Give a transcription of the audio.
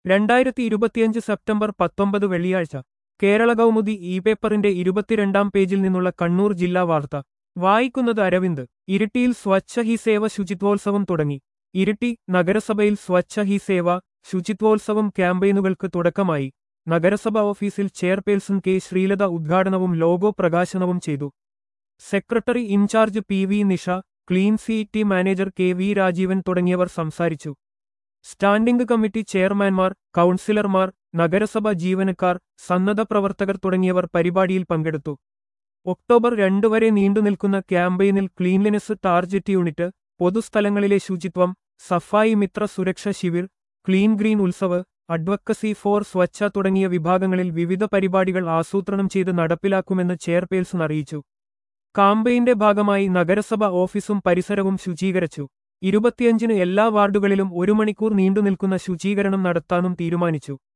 രണ്ടായിരത്തി ഇരുപത്തിയഞ്ച് സെപ്റ്റംബർ പത്തൊമ്പത് വെള്ളിയാഴ്ച കേരള കൗമുദി ഇ പേപ്പറിന്റെ ഇരുപത്തിരണ്ടാം പേജിൽ നിന്നുള്ള കണ്ണൂർ ജില്ലാ വാർത്ത വായിക്കുന്നത് അരവിന്ദ് ഇരിട്ടിയിൽ സ്വച്ഛ ഹി സേവ ശുചിത്വോത്സവം തുടങ്ങി ഇരിട്ടി നഗരസഭയിൽ സ്വച്ഛ ഹി സേവ ശുചിത്വോത്സവം ക്യാമ്പയിനുകൾക്ക് തുടക്കമായി നഗരസഭ ഓഫീസിൽ ചെയർപേഴ്സൺ കെ ശ്രീലത ഉദ്ഘാടനവും ലോഗോ പ്രകാശനവും ചെയ്തു secretary in charge P V Nisha clean city manager K V Rajeevan തുടങ്ങിയവർ സംസാരിച്ചു സ്റ്റാൻഡിംഗ് കമ്മിറ്റി ചെയർമാൻമാർ കൗൺസിലർമാർ നഗരസഭ ജീവനക്കാർ സന്നദ്ധ പ്രവർത്തകർ തുടങ്ങിയവർ പരിപാടിയിൽ പങ്കെടുത്തു ഒക്ടോബർ രണ്ട് വരെ നീണ്ടുനിൽക്കുന്ന ക്യാമ്പയിനിൽ ക്ലീൻലിനെസ് ടാർജറ്റ് യൂണിറ്റ് പൊതുസ്ഥലങ്ങളിലെ ശുചിത്വം Safai Mitra Suraksha Shivir clean green Utsav advocacy for Swachh തുടങ്ങിയ വിഭാഗങ്ങളിൽ വിവിധ പരിപാടികൾ ആസൂത്രണം ചെയ്ത് നടപ്പിലാക്കുമെന്ന് ചെയർപേഴ്സൺ അറിയിച്ചു കാമ്പയിന്റെ ഭാഗമായി നഗരസഭ ഓഫീസും പരിസരവും ശുചീകരിച്ചു ഇരുപത്തിയഞ്ചിന് എല്ലാ വാർഡുകളിലും ഒരു മണിക്കൂർ നീണ്ടുനിൽക്കുന്ന ശുചീകരണം നടത്താനും തീരുമാനിച്ചു